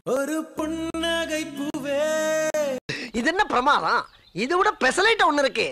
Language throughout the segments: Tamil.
ஒரு புன்னகை பூவே இது என்ன பிரமாதம் இது விட பெசலைட் ஒண்ணு இருக்கு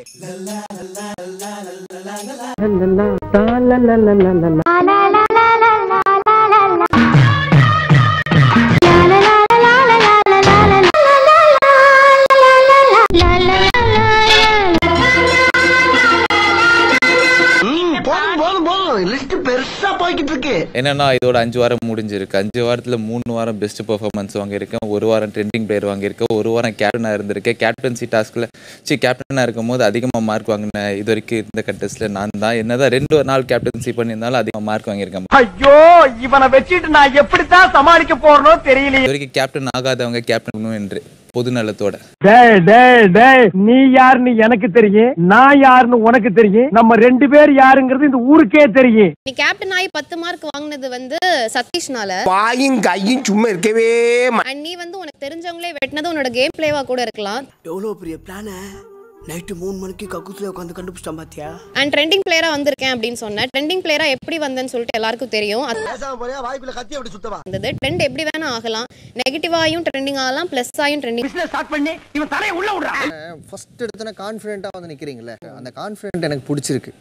ம், போதும் போதும் போதும் லிஸ்ட் பெருசா போய்கிட்டு இருக்கு என்னன்னா இதோட அஞ்சு வாரம் முடிஞ்சிருக்கு அஞ்சு வாரத்துல மூணு வாரம் பெஸ்ட் பெர்ஃபார்மன்ஸ் வாங்கியிருக்கேன் ஒரு வாரம் ட்ரெண்டிங் பிளேயர் வாங்கியிருக்கேன் ஒரு வாரம் கேப்டனா இருந்திருக்கேன் கேப்டன்சி டாஸ்க்ல சி கேப்டனா இருக்கும் போது அதிகமா மார்க் வாங்கின இது வரைக்கும் இருந்த கண்டஸ்ட்ல நான் தான் என்னதான் ரெண்டு நாள் கேப்டன்சி பண்ணியிருந்தாலும் அதிகமா மார்க் வாங்கியிருக்கேன் ஐயோ இவனை வச்சுட்டு நான் எப்படித்தான் சமாளிக்க போறனோ தெரியலையே இது வரைக்கும் கேப்டன் ஆகாதவங்க கேப்டன் என்று பொது நலத்தோட டேய் டேய் டேய் நீ யாருன்னு எனக்கு தெரியும் நான் யாருன்னு உனக்கு தெரியும் நம்ம ரெண்டு பேர் யாருங்கிறது இந்த ஊருக்கே தெரியும் நீ கேப்டன் ஆகி பத்து மார்க் வாங்கினது வந்து சதீஷ்னால வாயும் கையும் சும்மா இருக்கவே அண்ட் நீ வந்து உனக்கு தெரிஞ்சவங்களே வெட்டினது உன்னோட கேம் பிளேவா கூட இருக்கலாம் எவ்வளோ பெரிய பிளான நைட்டு மூணு மணிக்கு கக்கூத்துல உட்காந்து கண்டுபிடிச்சிட்டான் பாத்தியா அண்ட் ட்ரெண்டிங் பிளேயரா வந்திருக்கேன் அப்படின்னு சொன்னேன் ட்ரெண்டிங் பிளேயரா எப்படி வந்தேன்னு சொல்லிட்டு எல்லாருக்கும் தெரியும் அது பேசாம போறியா வாய்க்குள்ள கத்தி அப்படி சுத்தவா வந்தது ட்ரெண்ட் எப்படி வேணா ஆகலாம் நெகட்டிவாயும் ட்ரெண்டிங் ஆகலாம் பிளஸ் ஆயும் ட்ரெண்டிங் ஸ்டார்ட் பண்ணி இவன் தலையை உள்ள விடுறா ஃபர்ஸ்ட் எடுத்தோன்னே கான்ஃபிடென்ட்டாக வந்து நிற்கிறீங்களே அந்த கான்ஃபிடென்ட் எனக்கு பிடிச்சிருக்கு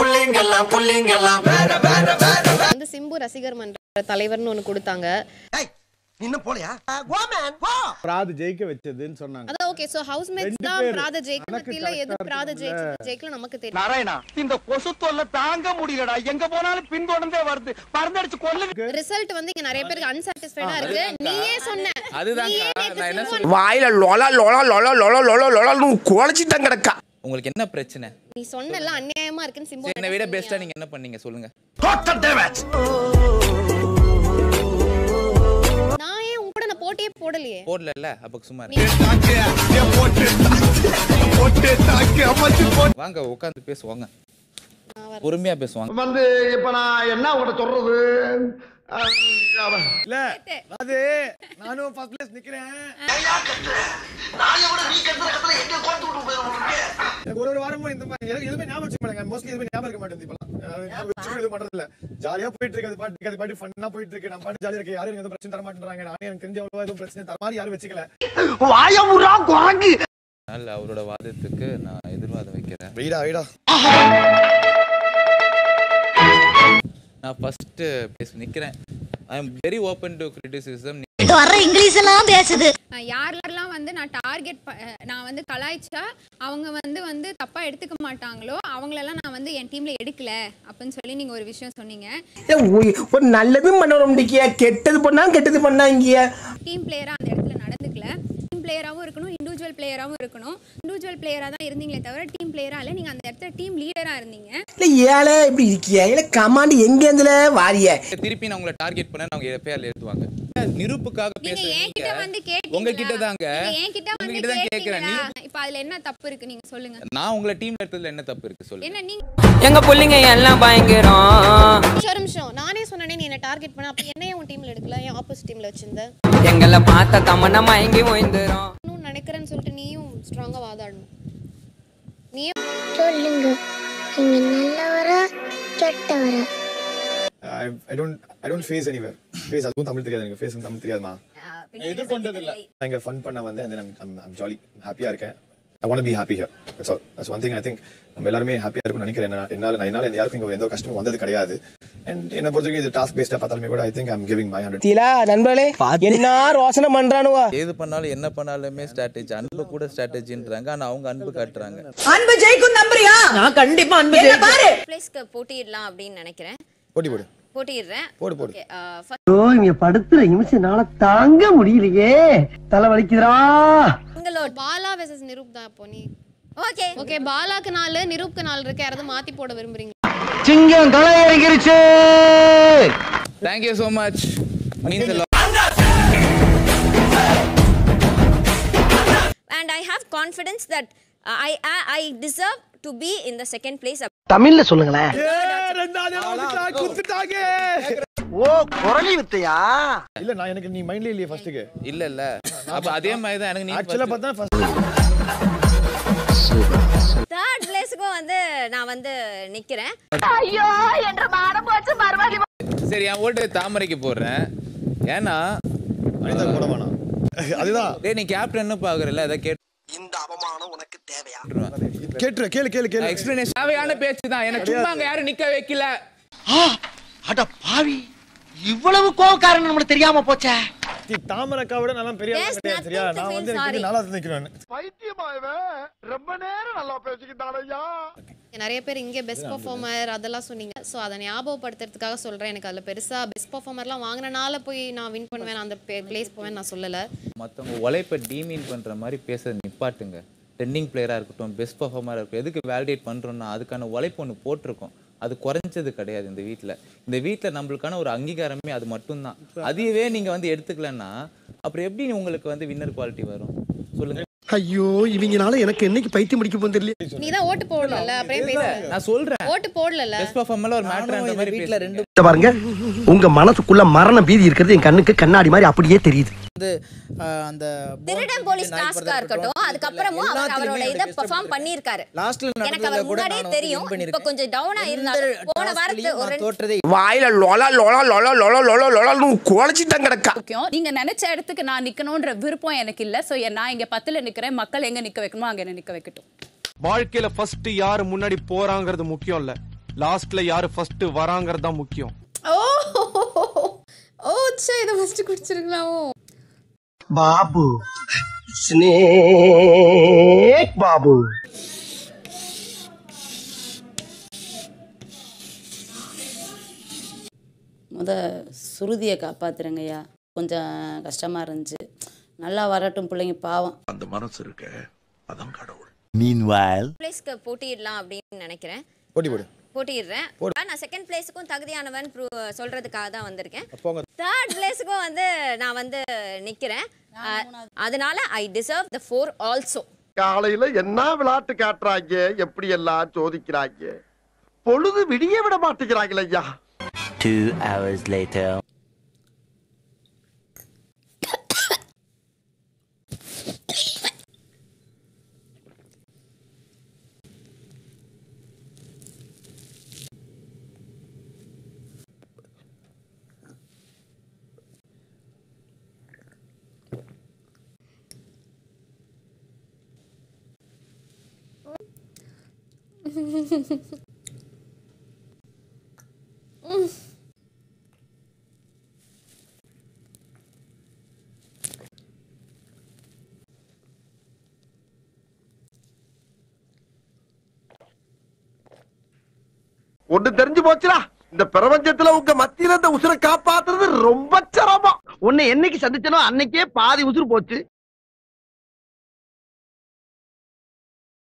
வந்து சிம்பு ரசிகர் மன்ற தலைவர்னு ஒன்னு கொடுத்தாங்க இன்னும் போலையா கோமேன் போ பிராது ஜெயிக்க வச்சதுன்னு சொன்னாங்க அதான் ஓகே சோ ஹவுஸ் மேட்ஸ் ரெண்டு தான் பேரு. பிராத ஜெயிக்க கணக்கு மத்தியில எது correct ஆ பிராத இருக்கும்ல. ஜெயிச்சு ஜெயிக்கல நமக்கு தெரியும் நாராயணா இந்த கொசு தொல்லை தாங்க முடியலடா எங்க போனாலும் பின்தொடர்ந்தே வருது பறந்தடிச்சு கொல்லுங்க ரிசல்ட் வந்து இங்க நிறைய பேருக்கு அன்சாட்டிஸ்ஃபைடா இருக்கு நீயே சொன்ன அதுதாங்க, நீயே நேத்து நான் என்ன சிம்பு வாயில லொல லொல லொல லொல லொல லொலன்னு குழச்சிட்டான் கிடக்கா உங்களுக்கு என்ன பிரச்சனை நீ சொன்னல அநியாயமா இருக்குன்னு சிம்பு என்னை விட பெஸ்டா நீங்க என்ன பண்ணீங்க சொல்லுங்க டோட்டல் டேமேஜ் நான் ஏன் உன் கூட நான் போட்டியே போடலையே போடல அப்ப சும்மா நீ- இருங்க. வாங்க உட்காந்து பேசுவாங்க பொறுமையா பேசுவாங்க வந்து இப்ப நான் என்ன உங்கள்ட்ட சொல்றது இல்ல அது நானும் ஃபர்ஸ்ட் பிளேஸ் நிக்கிறேன் எனக்கு ஒரு ஒரு வாரமும் இந்த மாதிரி எனக்கு எதுவுமே ஞாபகம் வச்சுக்க மாட்டேங்க மோஸ்ட்லி எதுவுமே ஞாபகம் இருக்க மாட்டேங்குது இப்பலாம் அஹ் ஞாபகம் வச்சுக்க இது பண்றது இல்ல ஜாலியா போயிட்டு இருக்கு அது பாட்டு அது பாட்டு ஃபன்னா போயிட்டு இருக்கு நம்ம பாட்டு ஜாலியா இருக்கு யாரும் எனக்கு எதுவும் பிரச்சனை தர மாட்டேன்றாங்க நானே எனக்கு தெரிஞ்ச அவ்வளவா எதுவும் பிரச்சனை தர மாதிரி யாரும் வச்சுக்கல வாயமுறா குரங்கு அதனால அவரோட வாதத்துக்கு நான் எதிர்வாதம் வைக்கிறேன் வெயிடா வெயிடா நான் ஃபர்ஸ்ட் பேச நிக்கிறேன் I am very open to criticism வர்ற இங்கிலீஷ் எல்லாம் பேசுது யாரெல்லாம் வந்து நான் டார்கெட் நான் வந்து கலாய்ச்சா அவங்க வந்து வந்து தப்பா எடுத்துக்க மாட்டாங்களோ அவங்களெல்லாம் நான் வந்து என் டீம்ல எடுக்கல அப்படின்னு சொல்லி நீங்க ஒரு விஷயம் சொன்னீங்க ஒரு நல்லதும் பண்ணணும் கெட்டது பண்ணா கெட்டது பண்ணாங்க டீம் பிளேயரா அந்த இடத்துல நடந்துக்கல டீம் பிளேயராகவும் இருக்கணும் இண்டிவிஜுவல் பிளேயராகவும் இருக்கணும் இண்டிவிஜுவல் பிளேயரா தான் இருந்தீங்களே தவிர டீம் பிளேயரா இல்ல நீங்க அந்த இடத்துல டீம் லீடரா இருந்தீங்க இல்ல ஏழை இப்படி இருக்கியா இல்ல கமாண்ட் எங்க இருந்துல வாரிய திருப்பி நான் உங்களை டார்கெட் பண்ண அவங்க எப்பயால எழுதுவாங்க நிரூப்புக்காக நீங்க பேசுறீங்க என்கிட்ட வந்து கேட்டீங்களா உங்ககிட்ட தாங்க நீங்க என்கிட்ட வந்து உங்ககிட்ட தான் கேக்குறேன் கேட்டீங்களா இப்ப அதுல என்ன தப்பு இருக்கு நீங்க சொல்லுங்க நான் உங்களை டீம்ல எடுத்ததுல என்ன தப்பு இருக்கு சொல்லுங்க என்ன நீங்க எங்க புள்ளைங்க எல்லாம் பயங்கரம் ஒரு நிமிஷம் நானே சொன்னேனே நீ என்ன டார்கெட் பண்ண அப்ப என்னைய உன் டீம்ல எடுக்கல என் ஆப்போசிட் டீம்ல வச்சிருந்த எங்களை பார்த்த தமன்னா மயங்கி ஓய்ந்துரும் இன்னும் நினைக்கிறேன்னு சொல்லிட்டு நீயும் ஸ்ட்ராங்கா வாதாடணும் நீ சொல்லுங்க நீங்க நல்லவரா கெட்டவரா I I don't I don't face anywhere face அதுவும் தமிழ் தெரியாது எனக்கு ஃபேஸ் தமிழ் தெரியாதுமா எதிர்கொண்டது இல்ல நான் இங்க ஃபன் பண்ண வந்து and then I'm I'm I'm jolly ஹாப்பியா இருக்கேன் I want to be happy here. That's all. That's one thing I think நம்ம எல்லாருமே ஹாப்பியா இருக்கும்னு நினைக்கிறேன் என்ன- என்னால நான் என்னால யாருக்கும் இங்க எந்த கஷ்டமும் வந்தது கிடையாது அண்ட் என்ன பொறுத்த வரைக்கும் இது டாஸ்க் பேஸ்டா பார்த்தாலுமே கூட I think I'm giving my hundred தீலா நண்பர்களே என்ன ரோசனை பண்றானுவா எது பண்ணாலும் என்ன பண்ணாலுமே ஸ்ட்ராட்டஜி அன்பு கூட ஸ்ட்ராட்டஜின்றாங்க ஆனா அவங்க அன்பு காட்டுறாங்க அன்பு ஜெயிக்கும் நம்புறியா நான் கண்டிப்பா அன்பு பாரு பிளேஸ்க்கு போட்டியிடலாம் அப்படின்னு நினைக்கிறேன் போட்டி போடு போட்டியிடுறேன் போடு போடு ஐயோ இங்க படுத்துற நிமிஷம்னால தாங்க முடியலையே தலை வலிக்குதுடா உங்களோட பாலா வெர்சஸ் நிரூப் தான் இப்போ நீ ஓகே ஓகே பாலாக்கு நாலு நிரூப்க்கு நாலு இருக்கு யாராவது மாத்தி போட விரும்புறீங்க சிங்கம் களை இறங்கிருச்சு thank you so much means and I have confidence that uh, I, I I deserve to be in the second place. தமிழ்ல சொல்லுங்களேன் ரெண்டாவது குத்துட்டாங்க ஓ குரலி வித்தையா இல்ல நான் எனக்கு நீ மைண்ட்ல இல்லையே ஃபர்ஸ்ட்டுக்கு இல்ல இல்ல அப்ப அதே மாதிரி தான் எனக்கு நீ ஆக்சுவலா first- பார்த்தா ஃபர்ஸ்ட் தேர்ட் பிளேஸுக்கும் வந்து நான் வந்து நிக்கிறேன் சரி என் ஓட்டு தாமரைக்கு போடுறேன் ஏன்னா அனிதா போட வேணாம் அதுதான் டேய் நீ கேப்டன் பாக்குறல அதை கேட்டு இந்த அவமானம் உனக்கு தேவையா கேட்டுரு கேளு கேளு கேளு எக்ஸ்பிளனேஷன் தேவையான பேச்சு தான் எனக்கு சும்மா அங்க யாரும் நிக்க வைக்கல அட பாவி இவ்வளவு கோவக்காரன் நம்மளுக்கு தெரியாம போச்சே தி, தாமரக்கா விட நல்லா பெரிய ஆளா There's கிடையாது சரியா nothing to நான் feel வந்து எனக்கு sorry. தெரிஞ்சு நாலாவது நிக்கிறேன் நிறைய பேர் இங்கே பெஸ்ட் பர்ஃபார்மர் அதெல்லாம் சொன்னீங்க ஸோ அதை ஞாபகப்படுத்துறதுக்காக சொல்கிறேன் எனக்கு அதில் பெருசாக பெஸ்ட் பர்ஃபார்மர்லாம் வாங்கினால போய் நான் வின் பண்ணுவேன் அந்த பிளேஸ் போவேன் நான் சொல்லலை மற்றவங்க உழைப்பை டீமீன் பண்ற மாதிரி பேசுறத நிப்பாட்டுங்க ட்ரெண்டிங் பிளேயராக இருக்கட்டும் பெஸ்ட் பர்ஃபார்மராக இருக்கட்டும் எதுக்கு வேலிடேட் பண்ணுறோம்னா அதுக்கான உழைப்பு ஒன்று போட்டிருக்கோம் அது குறைஞ்சது கிடையாது இந்த வீட்டில் இந்த வீட்டில் நம்மளுக்கான ஒரு அங்கீகாரமே அது மட்டும்தான் அதையவே நீங்கள் வந்து எடுத்துக்கலன்னா அப்புறம் எப்படி உங்களுக்கு வந்து வின்னர் குவாலிட்டி வரும் சொல்லுங்க ஐயோ இவங்கனால எனக்கு என்னைக்கு பைத்தியம் முடிக்க போகுது தெரியல நீ தான் ஓட்டு போடல அப்புறம் பேச நான் சொல்றேன் ஓட்டு போடல பெஸ்ட் பர்ஃபார்மர்ல ஒரு மேட்டர் மாதிரி வீட்டில் பேசுங்க. ரெண்டு பாருங்க உங்க மனசுக்குள்ள மரண பீதி இருக்கிறது என் கண்ணுக்கு கண்ணாடி மாதிரி அப்படியே தெரியுது அந்த திருடன் போலீஸ் டாஸ்கா இருக்கட்டும் அதுக்கப்புறமும் அவர் அவரோட இதை பெர்ஃபார்ம் பண்ணியிருக்காரு லாஸ்ட்ல எனக்கு அவர் முன்னாடியே தெரியும் இப்ப கொஞ்சம் டவுனா இருந்தாலும் போன வாரத்து ஒரு ரெண்டு தோற்றதே வாயில லொல லொல லொல லொல லொல லொலன்னு குழச்சிட்டான் கிடக்கா முக்கியம் நீங்க நினைச்ச இடத்துக்கு நான் நிக்கணும்ன்ற விருப்பம் எனக்கு இல்ல சோ நான் இங்க பத்துல நிக்கிறேன் மக்கள் எங்க நிக்க வைக்கணுமோ அங்க என்ன நிக்க வைக்கட்டும் வாழ்க்கையில ஃபர்ஸ்ட் யாரு முன்னாடி போறாங்கிறது முக்கியம் இல்ல லாஸ்ட்ல யாரு ஃபர்ஸ்ட் வராங்கிறது தான் முக்கியம் ஓ ஓ சே இதை ஃபஸ்ட்டு குடிச்சிருக்கலாமோ பாபு ஸ்னேக் பாபு முத சுருதியை காப்பாத்துறங்கய்யா கொஞ்சம் கஷ்டமா இருந்துச்சு நல்லா வரட்டும் பிள்ளைங்க பாவம் அந்த மனசு இருக்க அதான் கடவுள் பிளேஸ்க்கு போட்டியிடலாம் அப்படின்னு நினைக்கிறேன் போட்டி போடு போட்டிடுறேன் நான் செகண்ட் பிளேஸுக்கும் தகுதியானவன் pro- சொல்றதுக்காக தான் வந்திருக்கேன் போங்க தேர்ட் பிளேஸுக்கும் வந்து நான் வந்து நிக்கிறேன் அஹ், அதனால I deserve the for also காலையில என்ன விளையாட்டு காட்டுறாங்க எப்படி எல்லாம் சோதிக்கிறாங்க பொழுது விடிய விட மாட்டேங்கிறாங்களே ஐயா ஒண்ணு தெரிஞ்சு போச்சுடா இந்த பிரபஞ்சத்துல உங்க மத்தியில இந்த உசுரை காப்பாத்துறது ரொம்ப சிரமம் உன்னை என்னைக்கு சந்திச்சனோ அன்னைக்கே பாதி உசுறு போச்சு